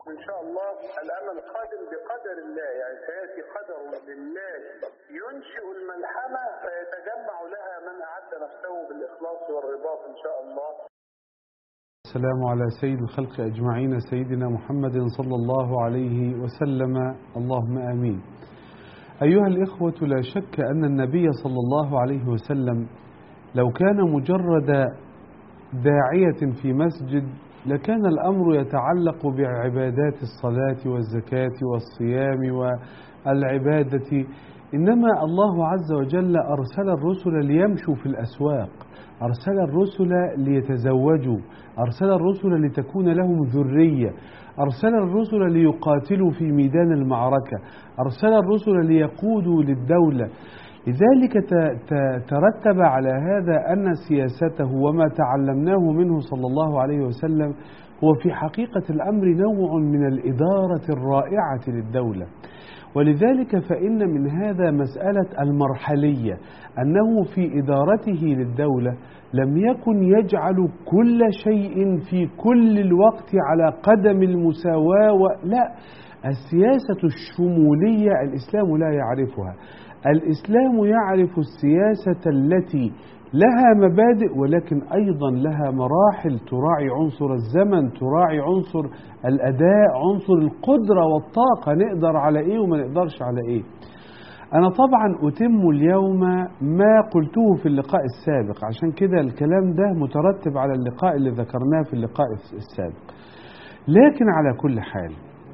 إن شاء الله الأمل قادم بقدر الله يعني سيأتي قدر لله ينشئ الملحمة فيتجمع لها من أعد نفسه بالإخلاص والرباط إن شاء الله السلام على سيد الخلق أجمعين سيدنا محمد صلى الله عليه وسلم اللهم آمين أيها الإخوة لا شك أن النبي صلى الله عليه وسلم لو كان مجرد داعية في مسجد لكان الأمر يتعلق بعبادات الصلاة والزكاة والصيام والعبادة إنما الله عز وجل أرسل الرسل ليمشوا في الأسواق أرسل الرسل ليتزوجوا أرسل الرسل لتكون لهم ذرية أرسل الرسل ليقاتلوا في ميدان المعركة أرسل الرسل ليقودوا للدولة لذلك ترتب على هذا أن سياسته وما تعلمناه منه صلى الله عليه وسلم هو في حقيقة الأمر نوع من الإدارة الرائعة للدولة ولذلك فإن من هذا مسألة المرحلية أنه في إدارته للدولة لم يكن يجعل كل شيء في كل الوقت على قدم المساواة لا السياسة الشمولية الإسلام لا يعرفها الإسلام يعرف السياسة التي لها مبادئ ولكن أيضا لها مراحل تراعي عنصر الزمن تراعي عنصر الأداء عنصر القدرة والطاقة نقدر على إيه وما نقدرش على إيه أنا طبعا أتم اليوم ما قلته في اللقاء السابق عشان كده الكلام ده مترتب على اللقاء اللي ذكرناه في اللقاء السابق لكن على كل حال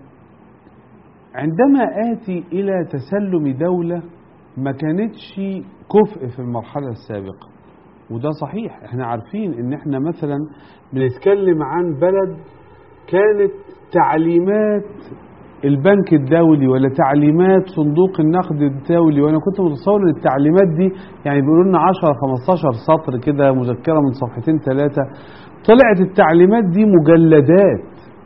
عندما آتي إلى تسلم دولة ما كانتش كفء في المرحلة السابقة وده صحيح احنا عارفين ان احنا مثلا بنتكلم عن بلد كانت تعليمات البنك الدولي ولا تعليمات صندوق النقد الدولي وانا كنت متصور ان التعليمات دي يعني بيقولوا لنا 10 15 سطر كده مذكره من صفحتين ثلاثه طلعت التعليمات دي مجلدات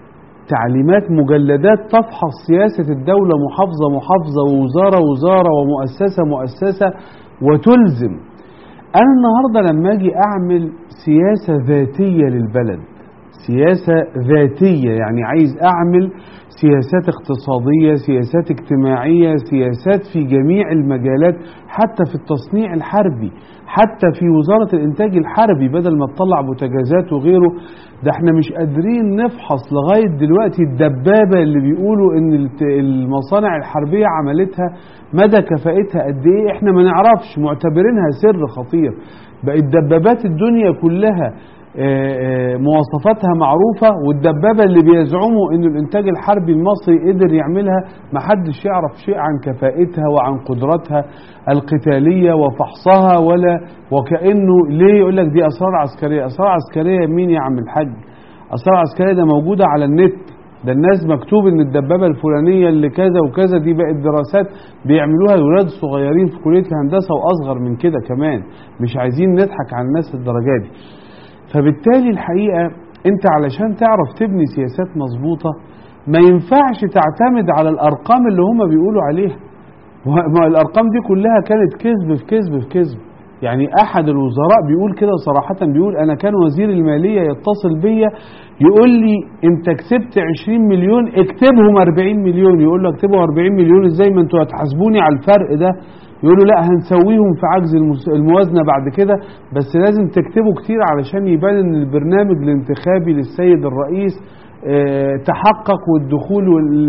تعليمات مجلدات تفحص سياسة الدولة محافظة محافظة ووزارة وزارة ومؤسسة مؤسسة وتلزم أنا النهاردة لما أجي أعمل سياسة ذاتية للبلد سياسة ذاتية يعني عايز أعمل سياسات اقتصادية سياسات اجتماعية سياسات في جميع المجالات حتى في التصنيع الحربي حتى في وزارة الإنتاج الحربي بدل ما تطلع بوتجازات وغيره ده احنا مش قادرين نفحص لغاية دلوقتي الدبابة اللي بيقولوا ان المصانع الحربية عملتها مدى كفاءتها قد ايه احنا ما نعرفش معتبرينها سر خطير بقت دبابات الدنيا كلها مواصفاتها معروفة والدبابة اللي بيزعموا ان الانتاج الحربي المصري قدر يعملها محدش يعرف شيء عن كفاءتها وعن قدراتها القتالية وفحصها ولا وكأنه ليه يقول لك دي اسرار عسكرية اسرار عسكرية مين يا عم الحاج اسرار عسكرية ده موجودة على النت ده الناس مكتوب ان الدبابة الفلانية اللي كذا وكذا دي بقت دراسات بيعملوها الولاد الصغيرين في كلية الهندسة واصغر من كده كمان مش عايزين نضحك على الناس الدرجة دي فبالتالي الحقيقة انت علشان تعرف تبني سياسات مظبوطة ما ينفعش تعتمد على الارقام اللي هم بيقولوا عليها ما الارقام دي كلها كانت كذب في كذب في كذب يعني احد الوزراء بيقول كده صراحة بيقول انا كان وزير المالية يتصل بيا يقول لي انت كسبت 20 مليون اكتبهم 40 مليون يقول له اكتبهم 40 مليون ازاي ما انتوا هتحاسبوني على الفرق ده يقولوا لا هنسويهم في عجز الموازنة بعد كده بس لازم تكتبوا كتير علشان يبان ان البرنامج الانتخابي للسيد الرئيس اه تحقق والدخول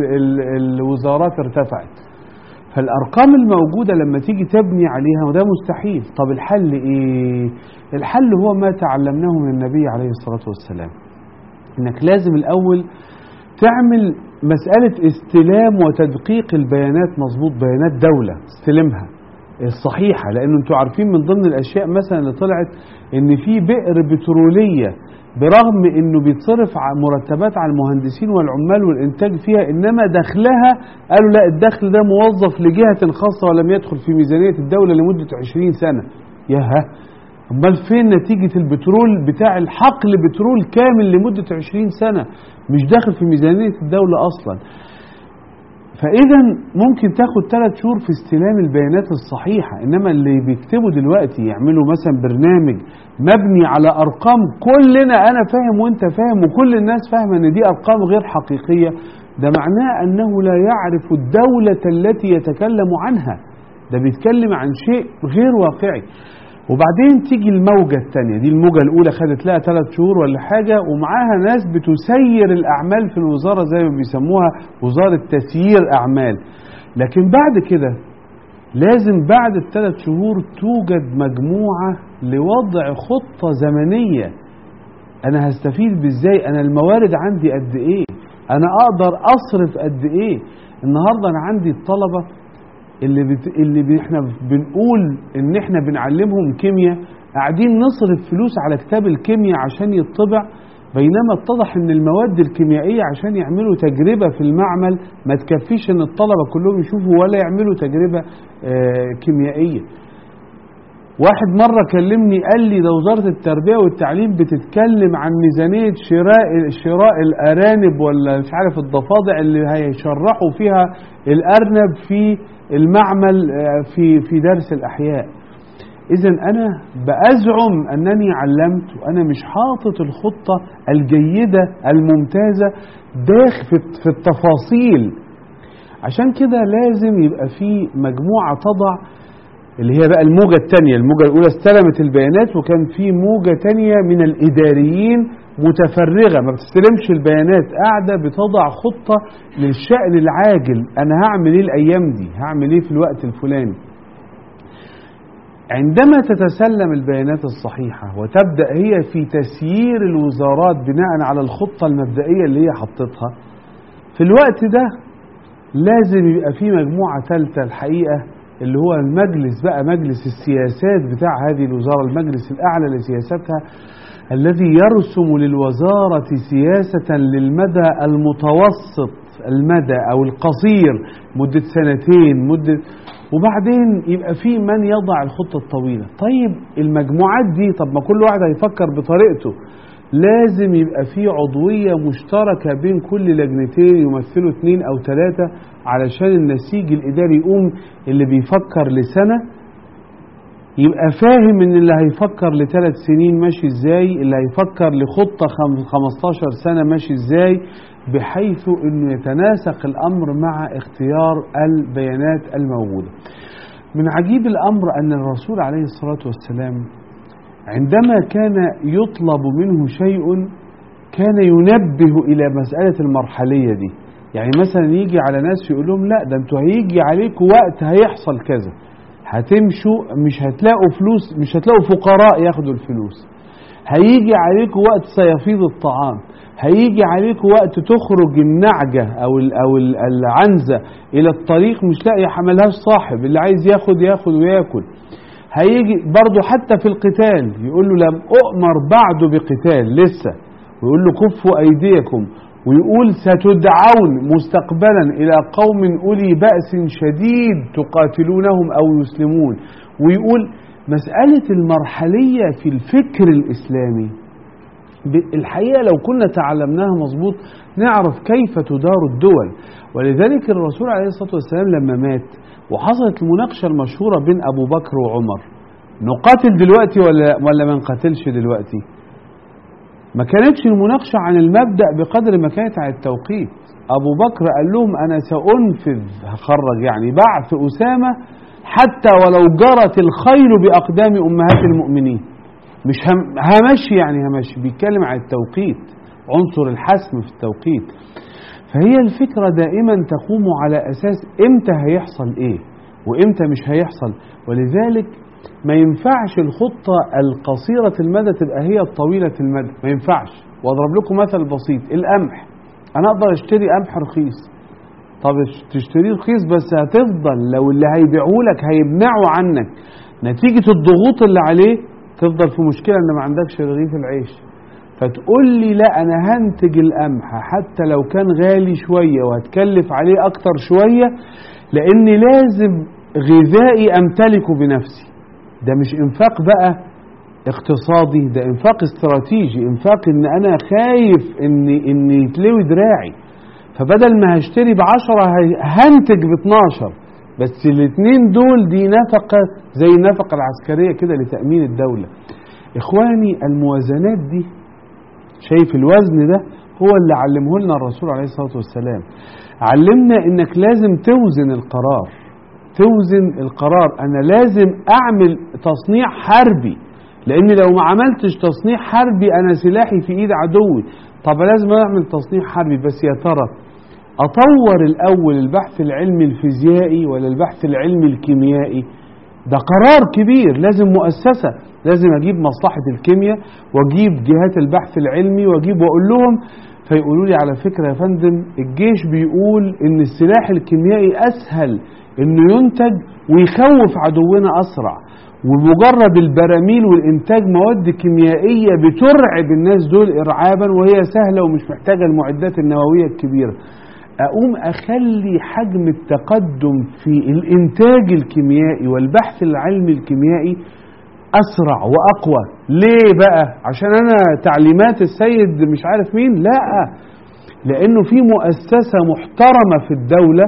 والوزارات ارتفعت فالارقام الموجودة لما تيجي تبني عليها وده مستحيل طب الحل ايه الحل هو ما تعلمناه من النبي عليه الصلاة والسلام انك لازم الاول تعمل مسألة استلام وتدقيق البيانات مظبوط بيانات دولة استلمها الصحيحة لأنه أنتوا عارفين من ضمن الأشياء مثلا اللي طلعت إن في بئر بترولية برغم إنه بيتصرف مرتبات على المهندسين والعمال والإنتاج فيها إنما دخلها قالوا لا الدخل ده موظف لجهة خاصة ولم يدخل في ميزانية الدولة لمدة 20 سنة ياها امال فين نتيجة البترول بتاع الحقل بترول كامل لمدة 20 سنة مش داخل في ميزانية الدولة أصلا فإذا ممكن تاخد ثلاث شهور في استلام البيانات الصحيحة إنما اللي بيكتبوا دلوقتي يعملوا مثلا برنامج مبني على أرقام كلنا أنا فاهم وأنت فاهم وكل الناس فاهمة إن دي أرقام غير حقيقية ده معناه أنه لا يعرف الدولة التي يتكلم عنها ده بيتكلم عن شيء غير واقعي وبعدين تيجي الموجة الثانية دي الموجة الأولى خدت لها ثلاث شهور ولا حاجة ومعاها ناس بتسير الأعمال في الوزارة زي ما بيسموها وزارة تسيير أعمال لكن بعد كده لازم بعد الثلاث شهور توجد مجموعة لوضع خطة زمنية أنا هستفيد بإزاي أنا الموارد عندي قد إيه أنا أقدر أصرف قد إيه النهاردة أنا عندي الطلبة اللي بت... اللي ب... احنا بنقول ان احنا بنعلمهم كيمياء قاعدين نصرف فلوس على كتاب الكيمياء عشان يطبع بينما اتضح ان المواد الكيميائيه عشان يعملوا تجربه في المعمل ما تكفيش ان الطلبه كلهم يشوفوا ولا يعملوا تجربه آه كيميائيه واحد مرة كلمني قال لي ده وزارة التربية والتعليم بتتكلم عن ميزانية شراء شراء الأرانب ولا مش عارف الضفادع اللي هيشرحوا فيها الأرنب في المعمل في في درس الأحياء. إذا أنا بأزعم أنني علمت وأنا مش حاطط الخطة الجيدة الممتازة داخل في التفاصيل. عشان كده لازم يبقى في مجموعة تضع اللي هي بقى الموجة الثانية الموجة الأولى استلمت البيانات وكان في موجة تانية من الإداريين متفرغة ما بتستلمش البيانات قاعدة بتضع خطة للشأن العاجل أنا هعمل إيه الأيام دي هعمل إيه في الوقت الفلاني عندما تتسلم البيانات الصحيحة وتبدأ هي في تسيير الوزارات بناء على الخطة المبدئية اللي هي حطتها في الوقت ده لازم يبقى في مجموعة ثالثة الحقيقة اللي هو المجلس بقى مجلس السياسات بتاع هذه الوزارة المجلس الأعلى لسياستها الذي يرسم للوزارة سياسة للمدى المتوسط المدى أو القصير مدة سنتين مدة وبعدين يبقى في من يضع الخطة الطويلة طيب المجموعات دي طب ما كل واحد هيفكر بطريقته لازم يبقى في عضوية مشتركة بين كل لجنتين يمثلوا اثنين أو ثلاثة علشان النسيج الإداري يقوم اللي بيفكر لسنة يبقى فاهم ان اللي هيفكر لثلاث سنين ماشي ازاي اللي هيفكر لخطة 15 سنة ماشي ازاي بحيث انه يتناسق الامر مع اختيار البيانات الموجودة من عجيب الامر ان الرسول عليه الصلاة والسلام عندما كان يطلب منه شيء كان ينبه الى مسألة المرحلية دي يعني مثلا يجي على ناس يقول لهم لا ده انتوا هيجي عليكم وقت هيحصل كذا هتمشوا مش هتلاقوا فلوس مش هتلاقوا فقراء ياخدوا الفلوس هيجي عليكم وقت سيفيض الطعام هيجي عليكم وقت تخرج النعجة أو أو العنزة إلى الطريق مش لاقي حملهاش صاحب اللي عايز ياخد ياخد وياكل هيجي برضه حتى في القتال يقول له لم أؤمر بعد بقتال لسه ويقول له كفوا أيديكم ويقول ستدعون مستقبلا إلى قوم أولي بأس شديد تقاتلونهم أو يسلمون ويقول مسألة المرحلية في الفكر الإسلامي الحقيقة لو كنا تعلمناها مظبوط نعرف كيف تدار الدول ولذلك الرسول عليه الصلاة والسلام لما مات وحصلت المناقشة المشهورة بين أبو بكر وعمر نقاتل دلوقتي ولا ولا ما نقاتلش دلوقتي ما كانتش المناقشة عن المبدأ بقدر ما كانت عن التوقيت أبو بكر قال لهم أنا سأنفذ هخرج يعني بعث أسامة حتى ولو جرت الخيل بأقدام أمهات المؤمنين مش هم همشي يعني همشي بيتكلم عن التوقيت عنصر الحسم في التوقيت فهي الفكرة دائما تقوم على أساس إمتى هيحصل إيه وإمتى مش هيحصل ولذلك ما ينفعش الخطة القصيرة المدى تبقى هي الطويلة المدى ما ينفعش وأضرب لكم مثل بسيط القمح أنا أقدر أشتري قمح رخيص طب تشتريه رخيص بس هتفضل لو اللي هيبيعوا لك هيمنعوا عنك نتيجة الضغوط اللي عليه تفضل في مشكلة ان ما عندكش رغيف العيش فتقول لي لا انا هنتج القمح حتى لو كان غالي شوية وهتكلف عليه اكتر شوية لاني لازم غذائي امتلكه بنفسي ده مش انفاق بقى اقتصادي ده انفاق استراتيجي انفاق ان انا خايف ان ان يتلوي دراعي فبدل ما هشتري بعشرة هنتج باتناشر بس الاثنين دول دي نفقة زي النفقة العسكرية كده لتأمين الدولة إخواني الموازنات دي شايف الوزن ده هو اللي علمه لنا الرسول عليه الصلاة والسلام علمنا انك لازم توزن القرار توزن القرار انا لازم اعمل تصنيع حربي لان لو ما عملتش تصنيع حربي انا سلاحي في ايد عدوي طب لازم اعمل تصنيع حربي بس يا ترى اطور الاول البحث العلمي الفيزيائي ولا البحث العلمي الكيميائي ده قرار كبير لازم مؤسسة لازم اجيب مصلحة الكيمياء واجيب جهات البحث العلمي واجيب واقول لهم فيقولوا لي على فكرة يا فندم الجيش بيقول ان السلاح الكيميائي اسهل انه ينتج ويخوف عدونا اسرع ومجرد البراميل والانتاج مواد كيميائية بترعب الناس دول ارعابا وهي سهلة ومش محتاجة المعدات النووية الكبيرة اقوم اخلي حجم التقدم في الانتاج الكيميائي والبحث العلمي الكيميائي اسرع واقوى ليه بقى عشان انا تعليمات السيد مش عارف مين لا لانه في مؤسسه محترمه في الدوله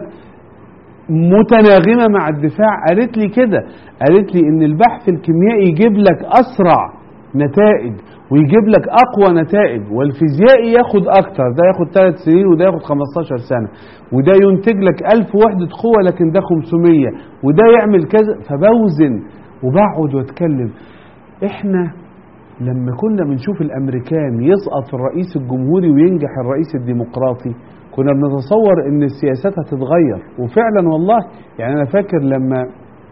متناغمه مع الدفاع قالت لي كده قالت لي ان البحث الكيميائي يجيب لك اسرع نتائج ويجيب لك اقوى نتائج والفيزيائي ياخد اكتر ده ياخد 3 سنين وده ياخد 15 سنه وده ينتج لك 1000 وحده قوه لكن ده 500 وده يعمل كذا فبوزن وبقعد واتكلم احنا لما كنا بنشوف الامريكان يسقط الرئيس الجمهوري وينجح الرئيس الديمقراطي كنا بنتصور ان السياسات هتتغير وفعلا والله يعني انا فاكر لما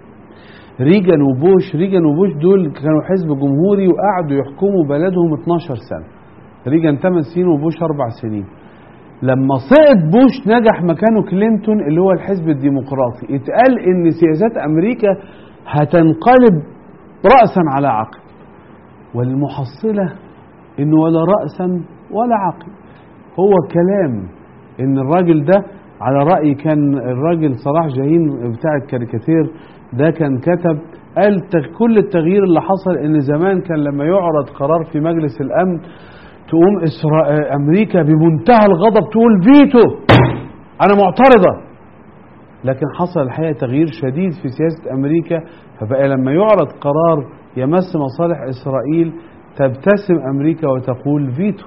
ريجان وبوش ريجان وبوش دول كانوا حزب جمهوري وقعدوا يحكموا بلدهم 12 سنة ريجان 8 سنين وبوش 4 سنين لما سقط بوش نجح مكانه كلينتون اللي هو الحزب الديمقراطي اتقال ان سياسات امريكا هتنقلب رأسا على عقب والمحصلة انه ولا رأسا ولا عقب هو كلام ان الراجل ده على رأي كان الراجل صلاح جاهين بتاع الكاريكاتير ده كان كتب قال كل التغيير اللي حصل ان زمان كان لما يعرض قرار في مجلس الامن تقوم إسرا... امريكا بمنتهى الغضب تقول فيتو انا معترضه لكن حصل الحقيقه تغيير شديد في سياسه امريكا فبقى لما يعرض قرار يمس مصالح اسرائيل تبتسم امريكا وتقول فيتو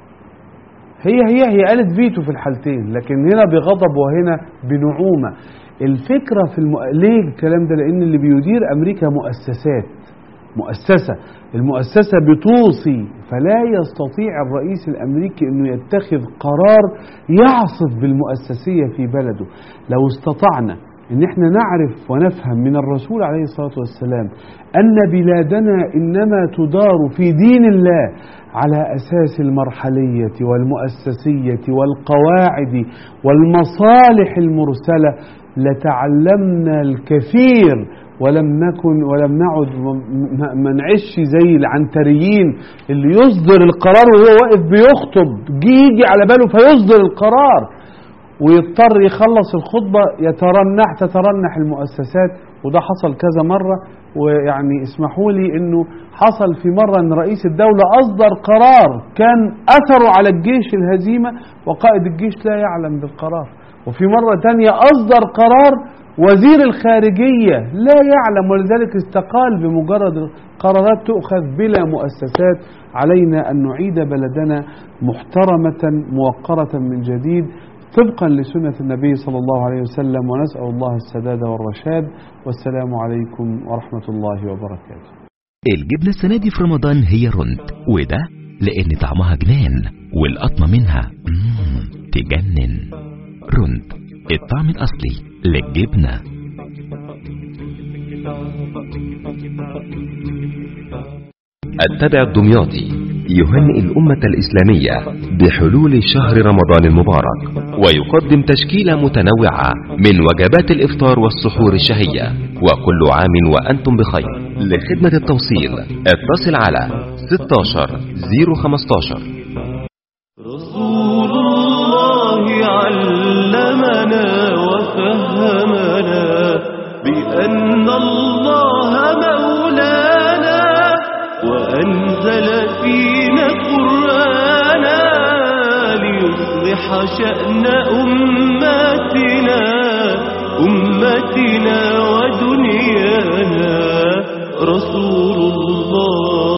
هي هي هي قالت فيتو في الحالتين لكن هنا بغضب وهنا بنعومه الفكرة في الم... ليه الكلام ده لأن اللي بيدير أمريكا مؤسسات مؤسسة المؤسسة بتوصي فلا يستطيع الرئيس الأمريكي أنه يتخذ قرار يعصف بالمؤسسية في بلده لو استطعنا ان احنا نعرف ونفهم من الرسول عليه الصلاة والسلام ان بلادنا انما تدار في دين الله على اساس المرحلية والمؤسسية والقواعد والمصالح المرسلة لتعلمنا الكثير ولم نكن ولم نعد ما نعيش زي العنتريين اللي يصدر القرار وهو واقف بيخطب يجي على باله فيصدر القرار ويضطر يخلص الخطبة يترنح تترنح المؤسسات وده حصل كذا مرة ويعني اسمحوا لي انه حصل في مرة ان رئيس الدولة اصدر قرار كان اثره على الجيش الهزيمة وقائد الجيش لا يعلم بالقرار وفي مرة تانية اصدر قرار وزير الخارجية لا يعلم ولذلك استقال بمجرد قرارات تؤخذ بلا مؤسسات علينا أن نعيد بلدنا محترمة موقرة من جديد طبقا لسنة النبي صلى الله عليه وسلم ونسأل الله السداد والرشاد والسلام عليكم ورحمة الله وبركاته الجبنة السنة دي في رمضان هي رند وده لأن طعمها جنان والقطمة منها مم تجنن رند الطعم الأصلي للجبنة التبع الدمياطي يهنئ الأمة الإسلامية بحلول شهر رمضان المبارك ويقدم تشكيلة متنوعة من وجبات الإفطار والسحور الشهية وكل عام وأنتم بخير لخدمة التوصيل اتصل على 16 015 رسول الله علمنا وفهمنا بأن الله مولانا وأنزل فينا قرآنا ليصلح شأن أمتنا أمتنا ودنيانا رسول الله